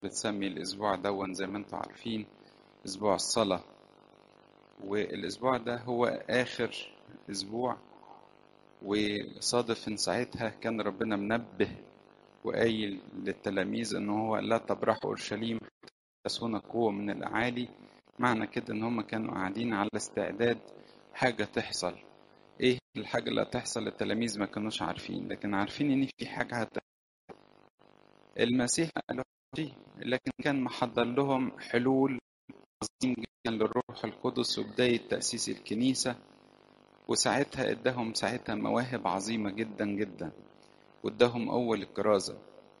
بتسمي الأسبوع دون زي ما انتم عارفين أسبوع الصلاة والأسبوع ده هو آخر أسبوع وصادف إن ساعتها كان ربنا منبه وقايل للتلاميذ إن هو لا تبرحوا أورشليم تسون قوة من الأعالي معنى كده إن هم كانوا قاعدين على استعداد حاجة تحصل إيه الحاجة اللي هتحصل التلاميذ ما كانوش عارفين لكن عارفين إن في حاجة هتحصل المسيح قال دي لكن كان محضر لهم حلول عظيم جدا للروح القدس وبداية تأسيس الكنيسة وساعتها اداهم ساعتها مواهب عظيمة جدا جدا واداهم أول الكرازة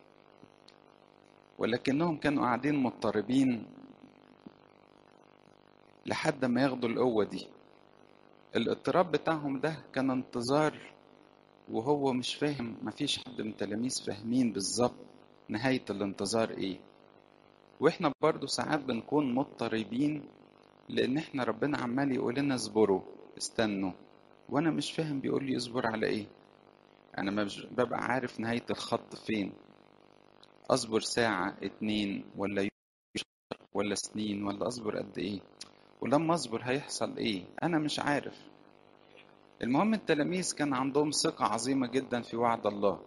ولكنهم كانوا قاعدين مضطربين لحد ما ياخدوا القوة دي الاضطراب بتاعهم ده كان انتظار وهو مش فاهم مفيش حد من التلاميذ فاهمين بالظبط نهاية الانتظار ايه واحنا برضو ساعات بنكون مضطربين لان احنا ربنا عمال يقول لنا اصبروا استنوا وانا مش فاهم بيقول لي اصبر على ايه انا مش ببقى عارف نهاية الخط فين اصبر ساعة اتنين ولا يوم ولا سنين ولا اصبر قد ايه ولما اصبر هيحصل ايه انا مش عارف المهم التلاميذ كان عندهم ثقة عظيمة جدا في وعد الله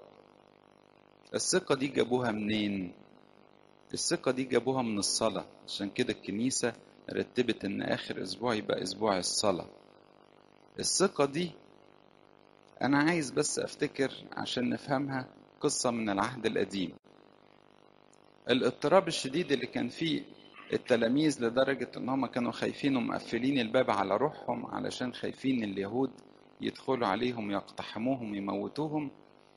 الثقة دي جابوها منين الثقة دي جابوها من الصلاة عشان كده الكنيسة رتبت ان اخر اسبوع يبقى اسبوع الصلاة الثقة دي انا عايز بس افتكر عشان نفهمها قصة من العهد القديم الاضطراب الشديد اللي كان فيه التلاميذ لدرجة ان هم كانوا خايفين ومقفلين الباب على روحهم علشان خايفين اليهود يدخلوا عليهم يقتحموهم يموتوهم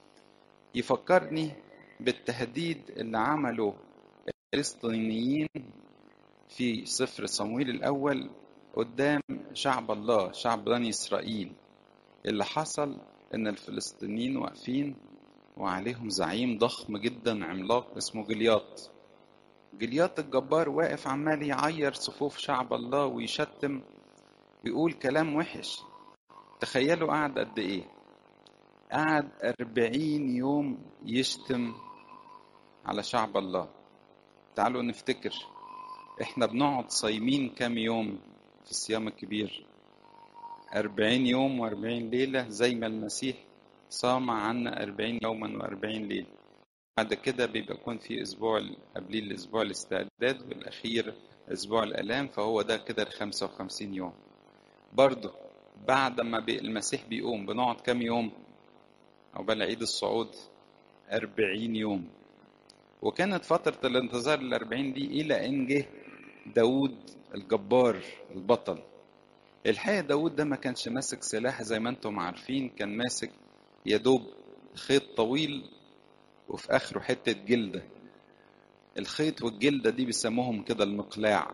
يفكرني بالتهديد اللي عمله الفلسطينيين في سفر صمويل الأول قدام شعب الله شعب بني إسرائيل اللي حصل إن الفلسطينيين واقفين وعليهم زعيم ضخم جدا عملاق اسمه جلياط جلياط الجبار واقف عمال يعير صفوف شعب الله ويشتم ويقول كلام وحش تخيلوا قعد قد ايه قعد أربعين يوم يشتم على شعب الله تعالوا نفتكر احنا بنقعد صايمين كام يوم في الصيام الكبير أربعين يوم وأربعين ليلة زي ما المسيح صام عنا أربعين يوما وأربعين ليلة بعد كده بيبقى يكون في أسبوع قبليه الأسبوع الاستعداد والأخير أسبوع الآلام فهو ده كده الخمسة وخمسين يوم برضه بعد ما المسيح بيقوم بنقعد كام يوم عقبال عيد الصعود أربعين يوم وكانت فترة الانتظار الأربعين دي إلى أن جه داود الجبار البطل الحقيقة داود ده ما كانش ماسك سلاح زي ما انتم عارفين كان ماسك يدوب خيط طويل وفي آخره حتة جلدة الخيط والجلدة دي بيسموهم كده المقلاع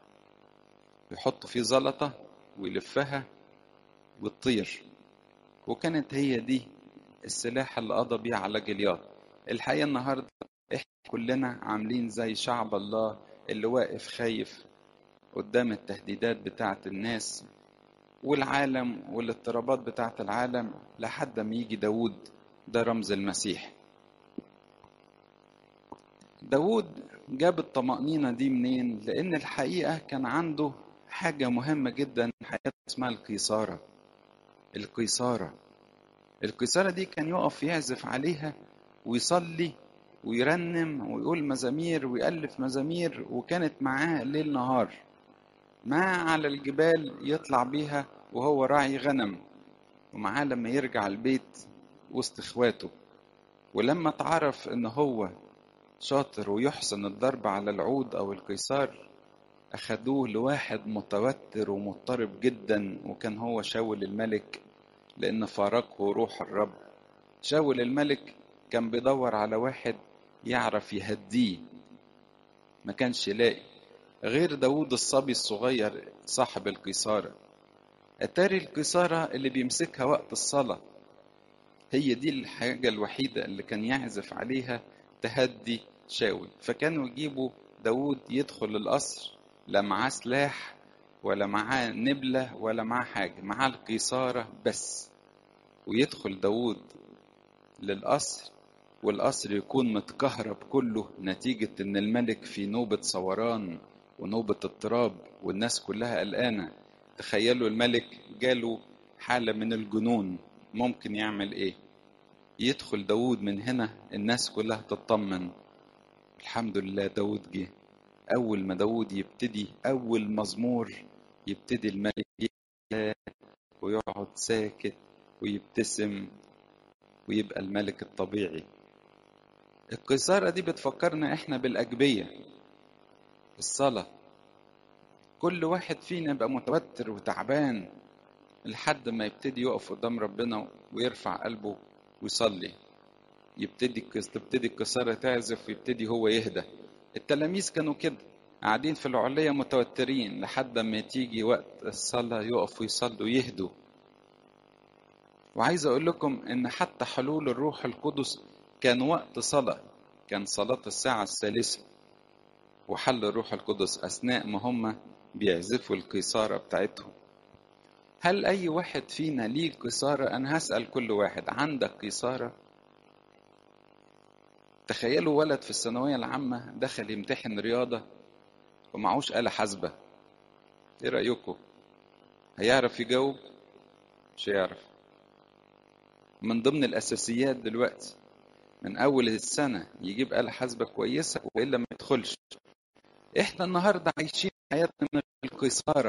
يحطوا فيه زلطة ويلفها وتطير وكانت هي دي السلاح اللي قضى بيه على جلياط الحقيقة النهاردة احنا كلنا عاملين زي شعب الله اللي واقف خايف قدام التهديدات بتاعة الناس والعالم والاضطرابات بتاعة العالم لحد ما يجي داود ده رمز المسيح داود جاب الطمأنينة دي منين؟ لأن الحقيقة كان عنده حاجة مهمة جدا في حياته اسمها القيصارة القيصارة القيصارة دي كان يقف يعزف عليها ويصلي ويرنم ويقول مزامير ويألف مزامير وكانت معاه ليل نهار معاه على الجبال يطلع بيها وهو راعي غنم ومعاه لما يرجع البيت وسط اخواته ولما اتعرف ان هو شاطر ويحسن الضرب على العود او القيصار اخدوه لواحد متوتر ومضطرب جدا وكان هو شاول الملك لان فارقه روح الرب شاول الملك كان بيدور على واحد يعرف يهديه ما كانش لاقي غير داود الصبي الصغير صاحب القيصارة أتاري القيصارة اللي بيمسكها وقت الصلاة هي دي الحاجة الوحيدة اللي كان يعزف عليها تهدي شاول فكانوا يجيبوا داود يدخل القصر لا معاه سلاح ولا معاه نبلة ولا معاه حاجة معاه القيصارة بس ويدخل داود للقصر والقصر يكون متكهرب كله نتيجة إن الملك في نوبة صوران ونوبة اضطراب والناس كلها قلقانة تخيلوا الملك جاله حالة من الجنون ممكن يعمل إيه يدخل داود من هنا الناس كلها تطمن الحمد لله داود جه أول ما داود يبتدي أول مزمور يبتدي الملك ويقعد ساكت ويبتسم ويبقى الملك الطبيعي القيصارة دي بتفكرنا احنا بالأجبية الصلاة كل واحد فينا يبقى متوتر وتعبان لحد ما يبتدي يقف قدام ربنا ويرفع قلبه ويصلي يبتدي تبتدي القيصارة تعزف ويبتدي هو يهدى التلاميذ كانوا كده قاعدين في العلية متوترين لحد ما تيجي وقت الصلاة يقفوا يصلوا يهدوا وعايز أقول لكم إن حتى حلول الروح القدس كان وقت صلاة كان صلاة الساعة الثالثة وحل الروح القدس أثناء ما هم بيعزفوا القيصارة بتاعتهم هل أي واحد فينا ليه قيصارة؟ أنا هسأل كل واحد عندك قيصارة؟ تخيلوا ولد في الثانوية العامة دخل يمتحن رياضة ومعهوش آلة حاسبة إيه رأيكم؟ هيعرف يجاوب؟ مش هيعرف من ضمن الأساسيات دلوقتي من أول السنة يجيب آلة حاسبة كويسة وإلا ما يدخلش إحنا النهاردة عايشين حياتنا من القيصارة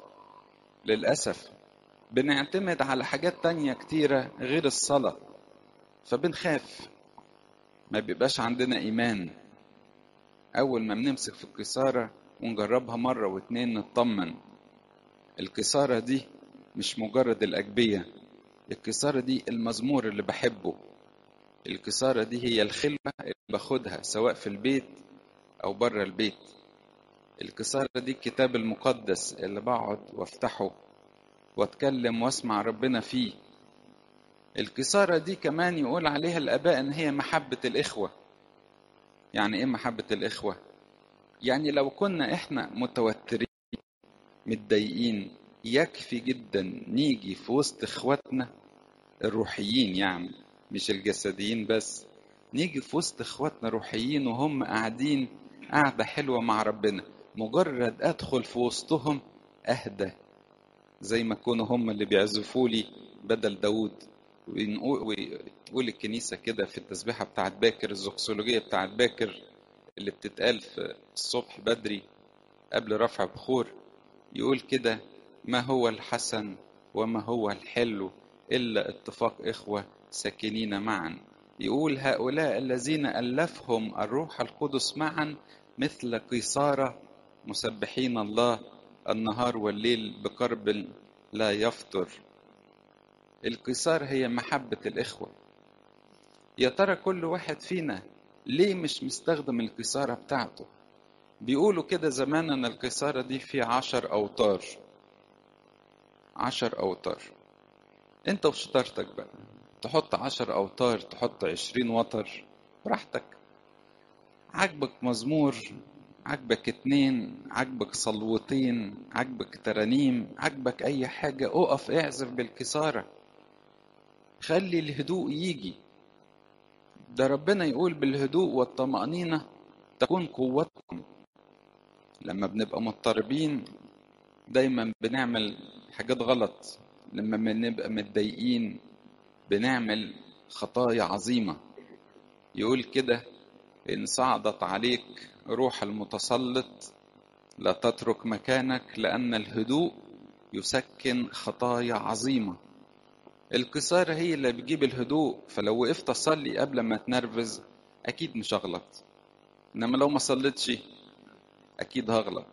للأسف بنعتمد على حاجات تانية كتيرة غير الصلاة فبنخاف ما بيبقاش عندنا إيمان أول ما بنمسك في القيصارة ونجربها مرة واتنين نطمن القيصارة دي مش مجرد الأجبية القيصارة دي المزمور اللي بحبه القيصارة دي هي الخلوة اللي باخدها سواء في البيت أو بره البيت القيصارة دي الكتاب المقدس اللي بقعد وافتحه واتكلم واسمع ربنا فيه القيصارة دي كمان يقول عليها الآباء إن هي محبة الإخوة يعني إيه محبة الإخوة؟ يعني لو كنا إحنا متوترين متضايقين يكفي جدا نيجي في وسط إخواتنا الروحيين يعني مش الجسديين بس نيجي في وسط إخواتنا روحيين وهم قاعدين قاعدة حلوة مع ربنا مجرد أدخل في وسطهم أهدى زي ما كانوا هم اللي بيعزفوا لي بدل داود وتقول الكنيسة كده في التسبيحة بتاعت باكر الزوكسولوجية بتاعت باكر اللي بتتقال في الصبح بدري قبل رفع بخور يقول كده ما هو الحسن وما هو الحلو إلا اتفاق إخوة ساكنين معا يقول هؤلاء الذين ألفهم الروح القدس معا مثل قيصارة مسبحين الله النهار والليل بقرب لا يفطر القيصار هي محبة الإخوة يا ترى كل واحد فينا ليه مش مستخدم القيصارة بتاعته بيقولوا كده زمان ان القيصارة دي في عشر أوتار عشر أوتار انت وشطارتك بقى تحط عشر أوتار تحط عشرين وتر براحتك عجبك مزمور عجبك اتنين عجبك صلوتين عجبك ترانيم عجبك اي حاجة اقف اعزف بالكسارة خلي الهدوء يجي ده ربنا يقول بالهدوء والطمأنينة تكون قوتكم لما بنبقى مضطربين دايما بنعمل حاجات غلط لما بنبقى متضايقين بنعمل خطايا عظيمة يقول كده إن صعدت عليك روح المتسلط لا تترك مكانك لأن الهدوء يسكن خطايا عظيمة القصار هي اللي بتجيب الهدوء فلو وقفت أصلي قبل ما تنرفز أكيد مش هغلط إنما لو ما صليتش أكيد هغلط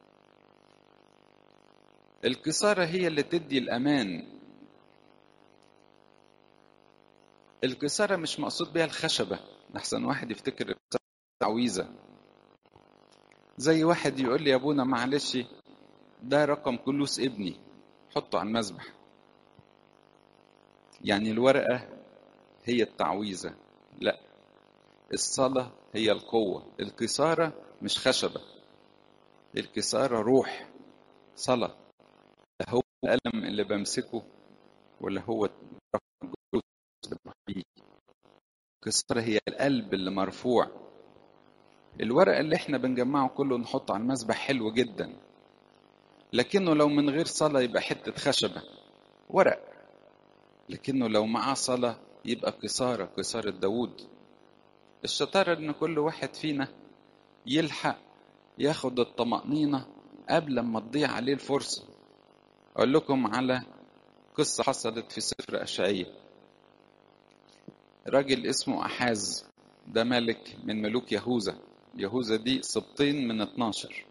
القصارة هي اللي تدي الأمان القصارة مش مقصود بيها الخشبة أحسن واحد يفتكر تعويذة زي واحد يقول لي يا ابونا معلش ده رقم كلوس ابني حطه على المذبح يعني الورقة هي التعويذة لا الصلاة هي القوة الكسارة مش خشبة الكسارة روح صلاة لا هو القلم اللي بمسكه ولا هو رقم كلوس بيه القيصرة هي القلب اللي مرفوع الورق اللي احنا بنجمعه كله نحطه على المسبح حلو جدا لكنه لو من غير صلاة يبقى حتة خشبة ورق لكنه لو معاه صلاة يبقى قصارة قصارة داوود الشطارة ان كل واحد فينا يلحق ياخد الطمأنينة قبل ما تضيع عليه الفرصة أقول لكم على قصة حصلت في سفر أشعية راجل اسمه أحاز ده ملك من ملوك يهوذا يهوذا دي سبطين من 12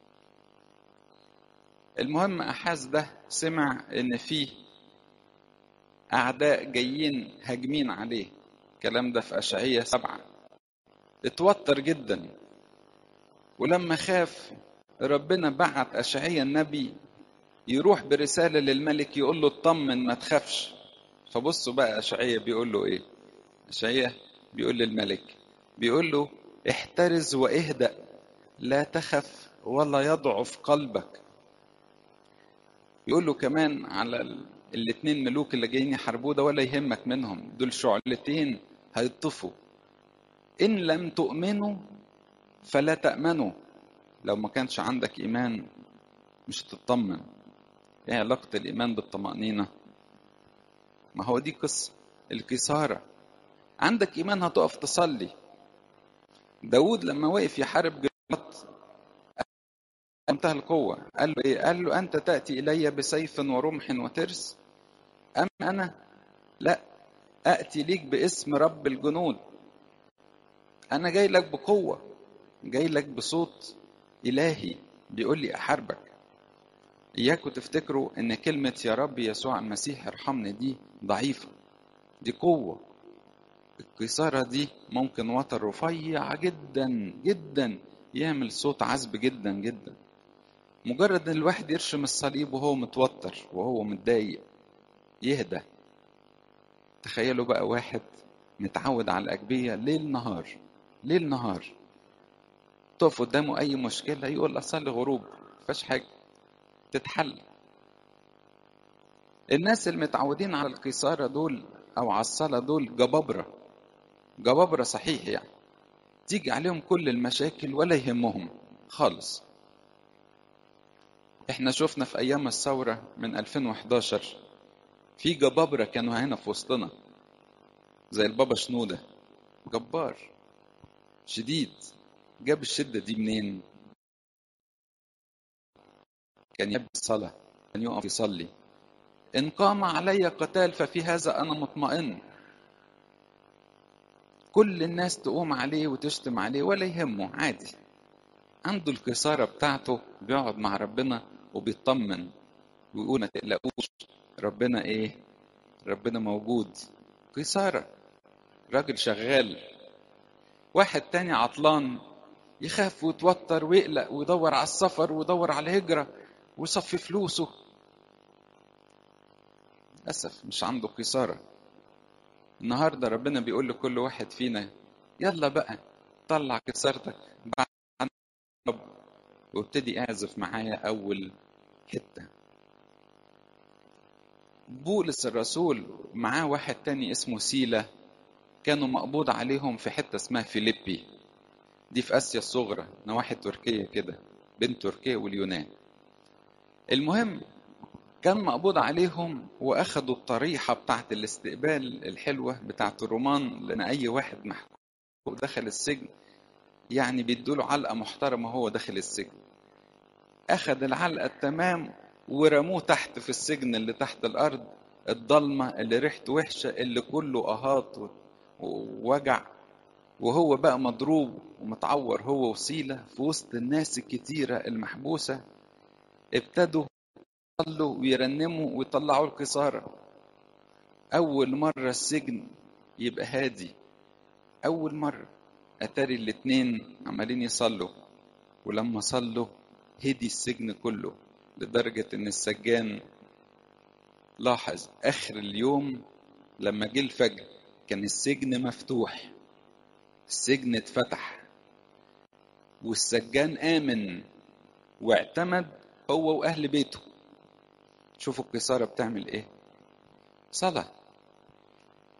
المهم أحاز ده سمع إن فيه أعداء جايين هاجمين عليه الكلام ده في أشعية سبعة اتوتر جدا ولما خاف ربنا بعت أشعية النبي يروح برسالة للملك يقول له اطمن ما تخافش فبصوا بقى أشعية بيقول له إيه أشعية بيقول للملك بيقول له احترز واهدأ لا تخف ولا يضعف قلبك يقول له كمان على ال... الاتنين ملوك اللي جايين يحاربوه ده ولا يهمك منهم دول شعلتين هيطفوا إن لم تؤمنوا فلا تأمنوا لو ما كانش عندك إيمان مش هتطمن ايه علاقة الإيمان بالطمأنينة ما هو دي قصة الكسارة عندك إيمان هتقف تصلي داود لما وقف يحارب جلط منتهى القوة قال له إيه؟ قال له أنت تأتي إلي بسيف ورمح وترس أم أنا لا أأتي ليك باسم رب الجنود أنا جاي لك بقوة جاي لك بصوت إلهي بيقول لي أحاربك إياكم تفتكروا إن كلمة يا رب يسوع المسيح ارحمني دي ضعيفة دي قوة القيصرة دي ممكن وتر رفيع جدا جدا يعمل صوت عذب جدا جدا مجرد ان الواحد يرشم الصليب وهو متوتر وهو متضايق يهدى تخيلوا بقى واحد متعود على الأجبية ليل نهار ليل نهار تقف قدامه أي مشكلة يقول أصلي غروب مفيهاش حاجة تتحل الناس المتعودين على القيصارة دول أو على الصلاة دول جبابرة جبابرة صحيح يعني تيجي عليهم كل المشاكل ولا يهمهم خالص احنا شفنا في أيام الثورة من 2011 في جبابرة كانوا هنا في وسطنا زي البابا شنودة جبار شديد جاب الشدة دي منين كان يحب الصلاة كان يقف يصلي إن قام علي قتال ففي هذا أنا مطمئن كل الناس تقوم عليه وتشتم عليه ولا يهمه عادي عنده الكسارة بتاعته بيقعد مع ربنا وبيطمن ويقول ما تقلقوش ربنا ايه ربنا موجود قيصارة راجل شغال واحد تاني عطلان يخاف ويتوتر ويقلق ويدور على السفر ويدور على الهجرة ويصفي فلوسه للأسف مش عنده قيصارة النهاردة ربنا بيقول لكل واحد فينا يلا بقى طلع قيصارتك بعد وابتدي اعزف معايا أول حتة بولس الرسول معاه واحد تاني اسمه سيلا كانوا مقبوض عليهم في حتة اسمها فيليبي دي في آسيا الصغرى نواحي تركيا كده بين تركيا واليونان المهم كان مقبوض عليهم واخدوا الطريحة بتاعت الاستقبال الحلوة بتاعت الرومان لأن أي واحد محكوم دخل السجن يعني بيدوله علقة محترمة هو داخل السجن أخد العلقة التمام ورموه تحت في السجن اللي تحت الأرض الضلمة اللي ريحته وحشة اللي كله أهات ووجع وهو بقى مضروب ومتعور هو وسيلة في وسط الناس الكتيرة المحبوسة ابتدوا يصلوا ويرنموا ويطلعوا القصارى أول مرة السجن يبقى هادي أول مرة أتاري الاتنين عمالين يصلوا ولما صلوا هدي السجن كله لدرجة إن السجان لاحظ آخر اليوم لما جه الفجر كان السجن مفتوح السجن اتفتح والسجان آمن واعتمد هو وأهل بيته شوفوا القيصارة بتعمل إيه صلاة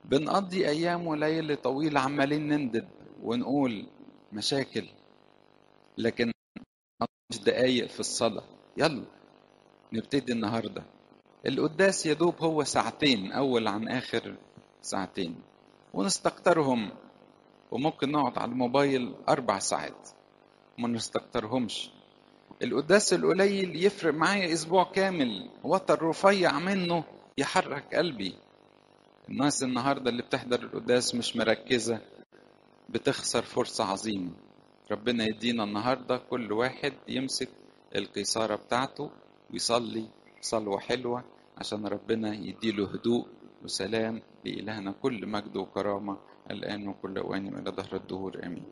بنقضي أيام وليالي طويلة عمالين نندب ونقول مشاكل لكن مش دقايق في الصلاة يلا نبتدي النهاردة القداس يدوب هو ساعتين أول عن آخر ساعتين ونستكترهم وممكن نقعد على الموبايل أربع ساعات وما نستكترهمش القداس القليل يفرق معايا أسبوع كامل وتر رفيع منه يحرك قلبي الناس النهارده اللي بتحضر القداس مش مركزة بتخسر فرصة عظيمة ربنا يدينا النهاردة كل واحد يمسك القيصارة بتاعته ويصلي صلوة حلوة عشان ربنا يديله هدوء وسلام لإلهنا كل مجد وكرامة الآن وكل أوان وإلى دهر الدهور آمين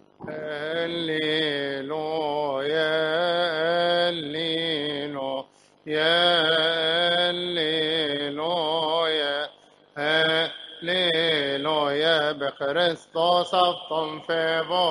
هللويا هللويا هللويا هللويا بخريستوس